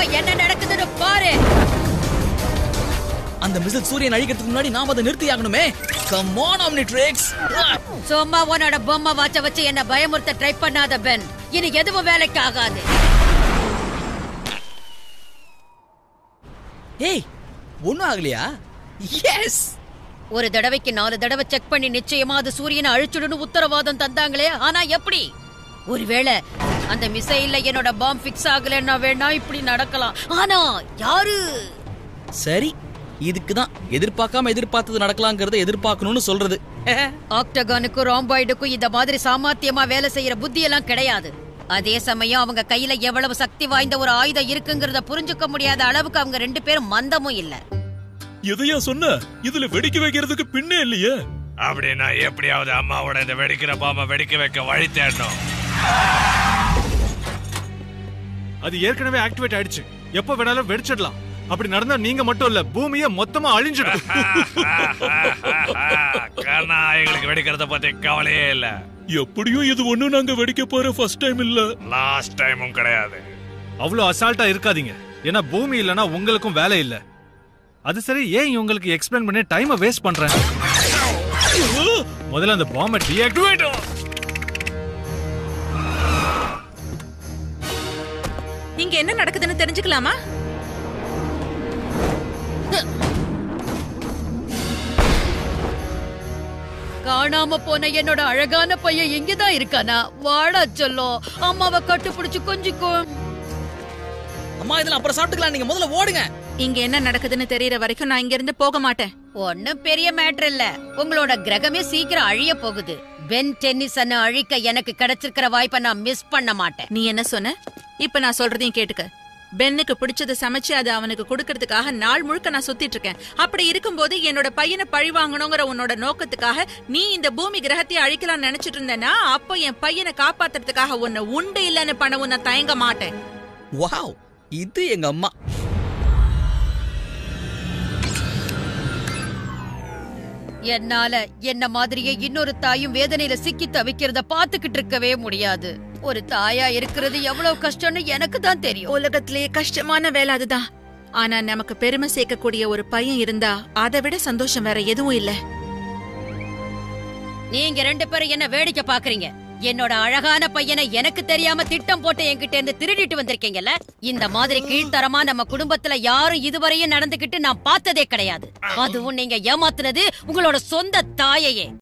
என்ன நடக்குதுன்னு பாரு அந்த மிசில் சூரியன் அழிக்கிறதுக்கு முன்னாடி நாம அதை நிறுத்தி ஆகணுமே கம் ஆன் ஆம்னிட்ரிக்ஸ் சும்மா உன்னோட பொம்மை வாட்ச வச்சு என்ன பயமுறுத்த ட்ரை பண்ணாத பென் இனி எதுவும் வேலைக்கு ஆகாது ஏய் ஒண்ணும் ஆகலையா எஸ் ஒரு தடவைக்கு நாலு தடவை செக் பண்ணி நிச்சயமா அது சூரியனை அழிச்சுடுன்னு உத்தரவாதம் தந்தாங்களே ஆனா எப்படி ஒருவேளை அந்த மிசைல்ல என்னோட பாம் ஃபிக்ஸ் ஆகலைன்னா வேணா இப்படி நடக்கலாம் ஆனா யாரு சரி இதுக்கு தான் எதிர்பார்க்காம எதிர்பார்த்தது நடக்கலாங்கிறத எதிர்பார்க்கணும்னு சொல்றது ஆக்டகானுக்கும் ராம்பாய்டுக்கும் இந்த மாதிரி சாமர்த்தியமா வேலை செய்யற புத்தி எல்லாம் கிடையாது அதே சமயம் அவங்க கையில எவ்வளவு சக்தி வாய்ந்த ஒரு ஆயுதம் இருக்குங்கிறத புரிஞ்சுக்க முடியாத அளவுக்கு அவங்க ரெண்டு பேரும் மந்தமும் இல்ல எதையா சொன்ன இதுல வெடிக்க வைக்கிறதுக்கு பின்னே இல்லையே அப்படின்னா எப்படியாவது அம்மாவோட இந்த வெடிக்கிற பாம்பை வெடிக்க வைக்க வழி தேடணும் அது ஏற்கனவே ஆக்டிவேட் ஆயிடுச்சு எப்ப வேணாலும் வெடிச்சிடலாம் அப்படி நடந்தா நீங்க மட்டும் இல்ல பூமியே மொத்தமா அழிஞ்சிடும் கண்ணா எங்களுக்கு வெடிக்கிறத பத்தி கவலையே இல்ல எப்படியும் இது ஒண்ணும் நாங்க வெடிக்க போற ஃபர்ஸ்ட் டைம் இல்ல லாஸ்ட் டைமும் கிடையாது அவ்வளவு அசால்ட்டா இருக்காதீங்க ஏன்னா பூமி இல்லனா உங்களுக்கும் வேலை இல்ல அது சரி ஏன் இவங்களுக்கு எக்ஸ்பிளைன் பண்ணி டைமை வேஸ்ட் பண்றேன் முதல்ல அந்த பாம்பை டீஆக்டிவேட் இங்க என்ன நடக்குதுன்னு தெரிஞ்சுக்கலாமா காணாம போன என்னோட அழகான பையன் இங்கதான் இருக்கானா வாடா சொல்லும் அம்மாவை கட்டுப்பிடிச்சு கொஞ்சிக்கும் அம்மா இதெல்லாம் அப்புறம் சாப்பிட்டுக்கலாம் நீங்க முதல்ல ஓடுங்க இங்க என்ன நடக்குதுன்னு தெரியற வரைக்கும் நான் இங்க இருந்து போக மாட்டேன் ஒண்ணும் பெரிய மேட்டர் இல்ல உங்களோட கிரகமே சீக்கிரம் அழிய போகுது பென் டென்னிசனை அழிக்க எனக்கு கிடைச்சிருக்கிற வாய்ப்பை நான் மிஸ் பண்ண மாட்டேன் நீ என்ன சொன்ன இப்ப நான் சொல்றதையும் கேட்டுக்க பென்னுக்கு பிடிச்சதை சமைச்சு அதை அவனுக்கு கொடுக்கறதுக்காக நாள் முழுக்க நான் சுத்திட்டு இருக்கேன் அப்படி இருக்கும்போது என்னோட பையனை பழி வாங்கணுங்கிற உன்னோட நோக்கத்துக்காக நீ இந்த பூமி கிரகத்தை அழிக்கலாம் நினைச்சிட்டு இருந்தேன்னா அப்போ என் பையனை காப்பாத்துறதுக்காக உன்னை உண்டு இல்லைன்னு பண்ணவும் நான் தயங்க மாட்டேன் வாவ் இது எங்க அம்மா என்னால என்ன மாதிரியே இன்னொரு தாயும் வேதனையில சிக்கி தவிக்கிறத பாத்துக்கிட்டு இருக்கவே முடியாது ஒரு தாயா இருக்கிறது எவ்வளவு கஷ்டம்னு எனக்கு தான் தெரியும் உலகத்திலேயே கஷ்டமான வேலை அதுதான் ஆனா நமக்கு பெருமை சேர்க்கக்கூடிய ஒரு பையன் இருந்தா அதை விட சந்தோஷம் வேற எதுவும் இல்ல நீங்க ரெண்டு பேரும் என்ன வேடிக்கை பாக்குறீங்க என்னோட அழகான பையனை எனக்கு தெரியாம திட்டம் போட்டு என்கிட்ட இருந்து திருடிட்டு வந்திருக்கீங்கல்ல இந்த மாதிரி கீழ்த்தரமா நம்ம குடும்பத்துல யாரும் இதுவரையும் நடந்துகிட்டு நான் பார்த்ததே கிடையாது அதுவும் நீங்க ஏமாத்துனது உங்களோட சொந்த தாயையே